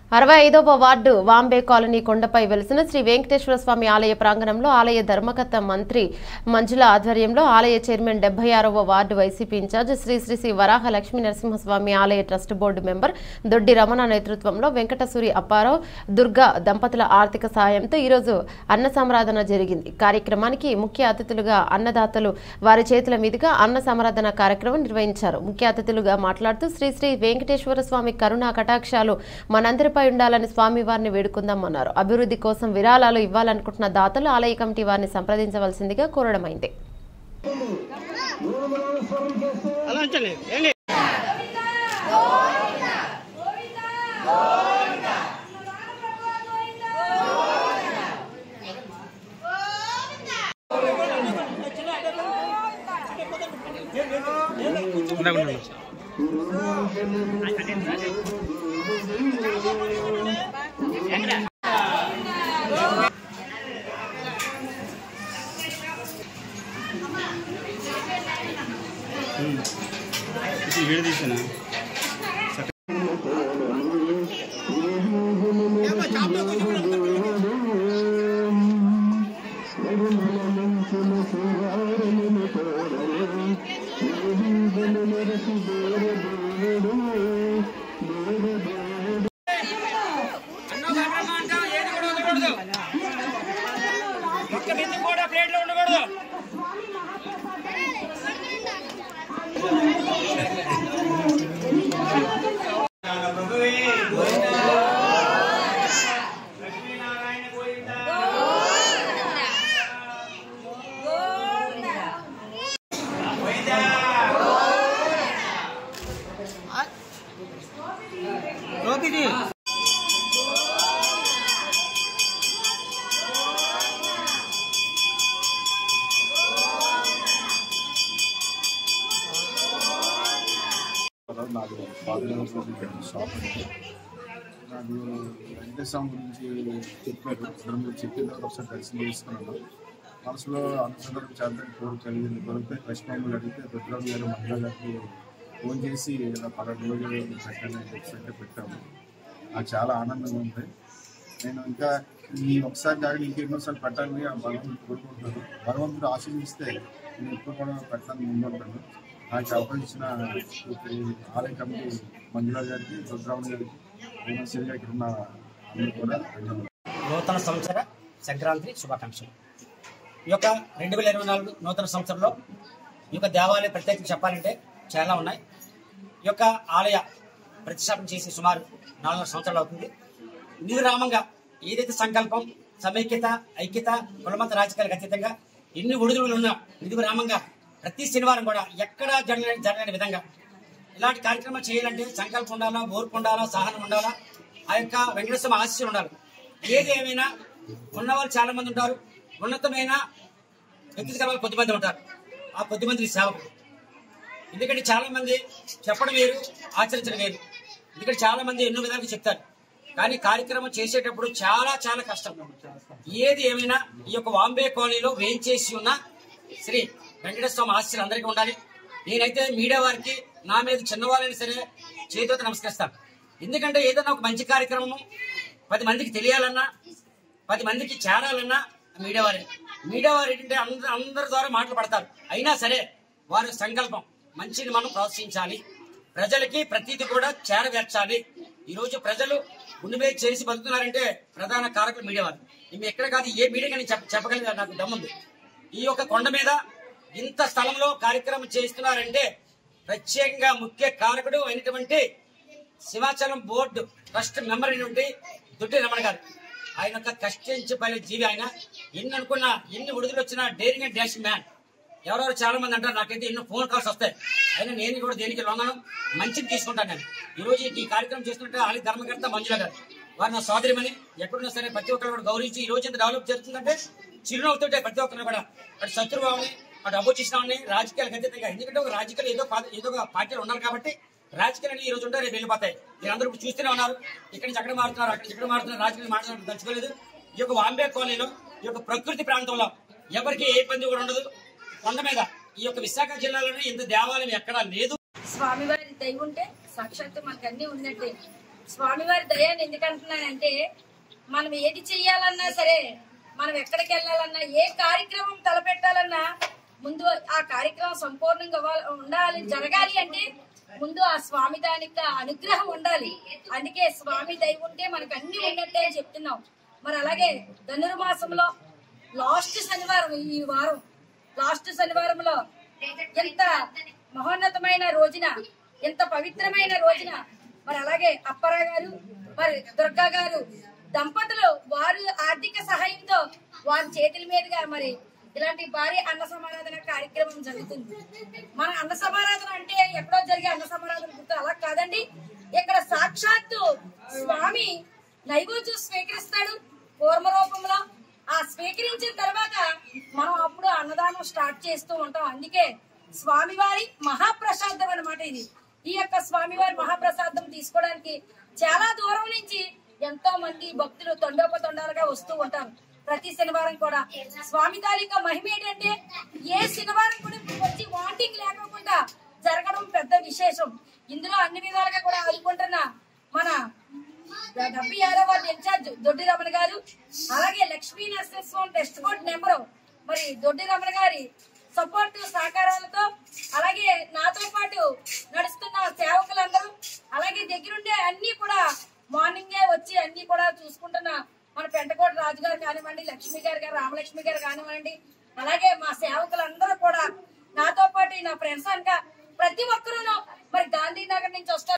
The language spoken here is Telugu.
అరవై ఐదవ వార్డు వాంబే కాలనీ కొండపై వెలిసిన శ్రీ వెంకటేశ్వర స్వామి ఆలయ ప్రాంగణంలో ఆలయ ధర్మకర్త మంత్రి మంజుల ఆధ్వర్యంలో ఆలయ చైర్మన్ డెబ్బై ఆరవ ward YCP incharge Shri Shri Shri Varaha Lakshmi Narasimhaswamy ఆలయ ట్రస్ట్ బోర్డు మెంబర్ దొడ్డి రమణ నేతృత్వంలో వెంకటసూరి అప్పారావు దుర్గా దంపతుల ఆర్థిక సహాయంతో ఈరోజు అన్న సంరాధన జరిగింది కార్యక్రమానికి ముఖ్య అతిథులుగా అన్నదాతలు వారి చేతుల మీదుగా అన్న సంరాధన కార్యక్రమం నిర్వహించారు ముఖ్య అతిథులుగా మాట్లాడుతూ శ్రీ శ్రీ వెంకటేశ్వర స్వామి కరుణా కటాక్షాలు మనందరిపై ఉండాలని స్వామి వారిని వేడుకుందామన్నారు అభివృద్ధి కోసం విరాళాలు ఇవ్వాలనుకుంటున్న దాతలు ఆలయ కమిటీ వారిని సంప్రదించవలసిందిగా కోరడమైంది అలా ఉంచండి ఏంటి ఇందాక ఉండండి. ఇది వీడియో తీసానా ఒక్క బిందు కూడా ప్లేట్లో ఉండకూడదు ఓకేజీ నాకు ఫాదర్ షాప్ ఉంది. నాకు వెంకటేశ్వరం గురించి చెప్పారు ఇద్దరు మీరు చెప్పిన తర్వాత ఒకసారి దర్శనం చేసుకున్నాను మనసులో అనుసంధానం చేద్దాం కోరిక కలిగింది కొరికితే కృష్ణమ్మ అడిగితే రుద్రరావు గారు మహిళా గారికి ఫోన్ చేసి ఇలా పన్నెండు రోజులు పెట్టండి అని చెప్పి అంటే పెట్టాము నాకు చాలా ఆనందంగా ఉంది నేను ఇంకా ఈ ఒకసారి కాక ఇంకెన్నోసార్లు పెట్టాలని ఆ భగవంతుడు కోరుకుంటున్నాను భగవంతుడు ఆశీర్వదిస్తే నేను ఎప్పుడు కూడా పెట్టాలని ముందుంటాను నాకు అవకాశం ఇచ్చిన ఈ ఆలయ కమిటీ మంజులా గారికి రుద్రావణి గారికి భువనేశ్వరి గారికి ఉన్న అందరూ కూడా ధన్యవాదాలు నూతన సంవత్సర సంక్రాంతి శుభాకాంక్షలు ఈ యొక్క రెండు వేల ఇరవై నాలుగు నూతన సంవత్సరంలో ఈ యొక్క దేవాలయ ప్రత్యేకత చెప్పాలంటే చాలా ఉన్నాయి ఈ యొక్క ఆలయ ప్రతిష్టాపన చేసి సుమారు నాలుగు సంవత్సరాలు అవుతుంది నిర్విరామంగా ఏదైతే సంకల్పం సమైక్యత ఐక్యత కులమత రాజకీయాలకు అతీతంగా ఎన్ని ఒడిదుడులు ఉన్నా నిర్విరామంగా ప్రతి శనివారం కూడా ఎక్కడా జరగని జరగని విధంగా ఇలాంటి కార్యక్రమాలు చేయాలంటే సంకల్పం ఉండాలా ఓర్పు ఉండాలా సహనం ఉండాలా ఆ యొక్క వెంకటేశ్వర ఆశీస్సులు ఉండాలి ఏది ఏమైనా ఉన్నవాళ్ళు చాలా మంది ఉంటారు ఉన్నతమైన వ్యక్తిగత వాళ్ళు కొద్ది మంది ఉంటారు ఆ కొద్ది మంది సేవకులు ఎందుకంటే చాలా మంది చెప్పడం వేరు ఆచరించడం వేరు ఎందుకంటే చాలా మంది ఎన్నో విధాలుగా చెప్తారు కానీ కార్యక్రమం చేసేటప్పుడు చాలా చాలా కష్టం ఏది ఏమైనా ఈ యొక్క వాంబే కాలనీలో వేయించేసి ఉన్న శ్రీ వెంకటేశ్వర స్వామి ఆశీస్సులు అందరికీ ఉండాలి నేనైతే మీడియా వారికి నా మీద చిన్నవాళ్ళని సరే చేతితో నమస్కరిస్తాను ఎందుకంటే ఏదైనా ఒక మంచి కార్యక్రమం పది మందికి తెలియాలన్నా పది మందికి చేరాలన్నా మీడియా వారే మీడియా వారు ఏంటంటే అందరు అందరి ద్వారా మాటలు పడతారు అయినా సరే వారి సంకల్పం మంచిని మనం ప్రోత్సహించాలి ప్రజలకి ప్రతిది కూడా చేరవేర్చాలి ఈ రోజు ప్రజలు గుండె చేసి బతుకుతున్నారంటే ప్రధాన కారకులు మీడియా వారు మేము ఎక్కడ కాదు ఏ మీడియా కానీ చెప్ప చెప్పగలిగా నాకు దమ్ముంది ఈ యొక్క కొండ మీద ఇంత స్థలంలో కార్యక్రమం చేస్తున్నారంటే ప్రత్యేకంగా ముఖ్య కారకుడు అయినటువంటి సింహాచలం బోర్డు ట్రస్ట్ మెంబర్ అయినటువంటి దుడ్డి రమణ గారు ఆయన యొక్క కష్టించి పైన జీవి ఆయన ఎన్ని అనుకున్నా ఎన్ని విడుదల వచ్చినా డేరింగ్ అండ్ డాష్ మ్యాన్ ఎవరెవరు చాలా మంది అంటారు నాకైతే ఎన్నో ఫోన్ కాల్స్ వస్తాయి అయినా నేను కూడా దేనికి లొంగను మంచిది తీసుకుంటాను నేను ఈ రోజు ఈ కార్యక్రమం చేస్తుంటే ఆలి ధర్మకర్త మంజుల గారు వారు నా సోదరిమని ఎక్కడున్నా సరే ప్రతి ఒక్కరు కూడా గౌరవించి ఈ రోజు ఎంత డెవలప్ జరుగుతుందంటే చిరునవ్వుతుంటే ప్రతి ఒక్కరు కూడా అటు శత్రుభావని అటు అపోజిషన్ రాజకీయాలకు అతీతంగా ఎందుకంటే ఒక రాజకీయాలు ఏదో పా- ఏదో ఒక పార్టీలు ఉన్నారు కాబట్టి రాజకీయాలు ఈ రోజు ఉంటారు రేపు వెళ్ళిపోతాయి మీరు అందరూ ఇప్పుడు చూస్తూనే ఉన్నారు ఇక్కడి నుంచి అక్కడ మారుతున్నారు అక్కడ ఇక్కడ మారుతున్నారు రాజకీయాలు మాట్లాడడం తలుచుకోలేదు ఈ యొక్క వాంబే కాలనీలో ఈ యొక్క ప్రకృతి ప్రాంతంలో ఎవరికి ఏ ఇబ్బంది కూడా ఉండదు కొండ మీద ఈ యొక్క విశాఖ జిల్లాలోనే ఇంత దేవాలయం ఎక్కడా లేదు స్వామివారి దయ ఉంటే సాక్షాత్తు మనకు అన్ని ఉన్నట్టే స్వామివారి దయాన్ని ఎందుకంటున్నానంటే మనం ఏది చెయ్యాలన్నా సరే మనం ఎక్కడికి వెళ్ళాలన్నా ఏ కార్యక్రమం తలపెట్టాలన్నా ముందు ఆ కార్యక్రమం సంపూర్ణంగా అవ్వాలి- ఉండాలి జరగాలి అంటే ముందు ఆ స్వామి దానికి అనుగ్రహం ఉండాలి అందుకే స్వామి దయ ఉంటే మనకు అన్ని ఉన్నట్టే అని చెప్తున్నాం మరి అలాగే ధనుర్మాసంలో లాస్ట్ శనివారం ఈ వారం లాస్ట్ శనివారంలో ఎంత మహోన్నతమైన రోజున ఎంత పవిత్రమైన రోజున మరి అలాగే అప్పారా గారు మరి దుర్గా గారు దంపతులు వారు ఆర్థిక సహాయంతో వారి చేతుల మీదుగా మరి ఇలాంటి భారీ అన్న సమారాధన కార్యక్రమం జరుగుతుంది మన అన్న సమారాధన అంటే ఎక్కడో జరిగే అన్న సమారాధన గుర్తు అలా కాదండి ఇక్కడ సాక్షాత్తు స్వామి నైవేద్యం స్వీకరిస్తాడు కూర్మ రూపంలో ఆ స్వీకరించిన తర్వాత మనం అప్పుడు అన్నదానం స్టార్ట్ చేస్తూ ఉంటాం అందుకే స్వామివారి మహాప్రసాదం అన్నమాట ఇది ఈ యొక్క స్వామివారి మహాప్రసాదం తీసుకోవడానికి చాలా దూరం నుంచి ఎంతో మంది భక్తులు తొండోపతొండాలుగా వస్తూ ఉంటారు ప్రతి శనివారం కూడా స్వామి తాలూకా మహిమ ఏంటంటే ఏ శనివారం కూడా వచ్చి వాంటింగ్ లేకుండా జరగడం పెద్ద విశేషం ఇందులో అన్ని విధాలుగా కూడా ఆదుకుంటున్న మన డెబ్బై ఆరో వార్డు ఇన్ఛార్జ్ దొడ్డి రమణ గారు అలాగే Lakshmi Narasimhaswamy test board number మరి దొడ్డి రమణ గారి సపోర్ట్ సహకారాలతో అలాగే నాతో పాటు నడుస్తున్న సేవకులందరూ అలాగే దగ్గరుండే అన్ని కూడా మార్నింగే వచ్చి అన్ని కూడా చూసుకుంటున్న మన పెంటకోట రాజు గారు కానివ్వండి లక్ష్మి గారు గారు రామలక్ష్మి గారు కానివ్వండి అలాగే మా సేవకులందరూ కూడా నాతో పాటు నా ఫ్రెండ్స్ అనక ప్రతి ఒక్కరూ మరి గాంధీనగర్ నుంచి వస్తారు